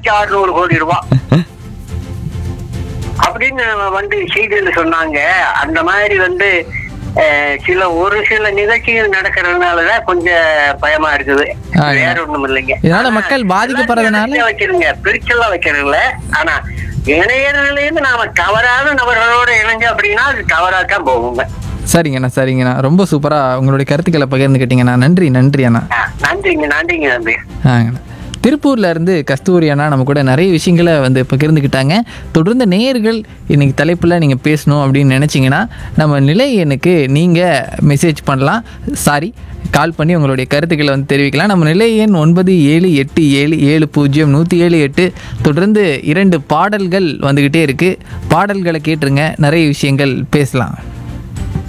ஆயிரத்தி அறுநூறு கோடி ரூபாய் அப்படின்னு வந்து செய்தியில சொன்னாங்க அந்த மாதிரி வந்து அஹ், சில ஒரு சில நிகழ்ச்சிகள் நடக்கிறதுனாலதான் கொஞ்சம் பயமா இருக்குது ஆ, வேற ஒண்ணும் இல்லைங்க இதனால ஆனா, மக்கள் பாதிக்கப்படுறதுனால- எல்லாத்தையும் வைக்கிறீங்க பிரிச்செல்லாம் வைக்கிறீங்கள ஆனா இணையர்லேருந்து நாம தவறான நபர்களோட இணைஞ்சு அப்படின்னா அது தவறாத்தான் போகுங்க சரிங்கண்ணா சரிங்கண்ணா ரொம்ப சூப்பராக உங்களுடைய கருத்துக்களை பகிர்ந்துக்கிட்டீங்கண்ணா நன்றி நன்றி அண்ணா ஆ, நன்றிங்க நன்றிங்க நன்றி ஆங்கண்ணா திருப்பூர்ல இருந்து கஸ்தூரி அண்ணா நம்ம கூட நிறைய விஷயங்களை வந்து பகிர்ந்துக்கிட்டாங்க தொடர்ந்து நேயர்கள் இன்னைக்கு தலைப்பில் நீங்கள் பேசணும் அப்படின்னு நினச்சிங்கன்னா நம்ம நிலை எண்ணுக்கு நீங்கள் மெசேஜ் பண்ணலாம் சாரி கால் பண்ணி உங்களுடைய கருத்துக்களை வந்து தெரிவிக்கலாம் நம்ம நிலை எண் ஒன்பது ஏழு எட்டு ஏழு ஏழு பூஜ்ஜியம் நூற்றி ஏழு எட்டு தொடர்ந்து இரண்டு பாடல்கள் வந்துக்கிட்டே இருக்குது பாடல்களை கேட்டுருங்க நிறைய விஷயங்கள் பேசலாம்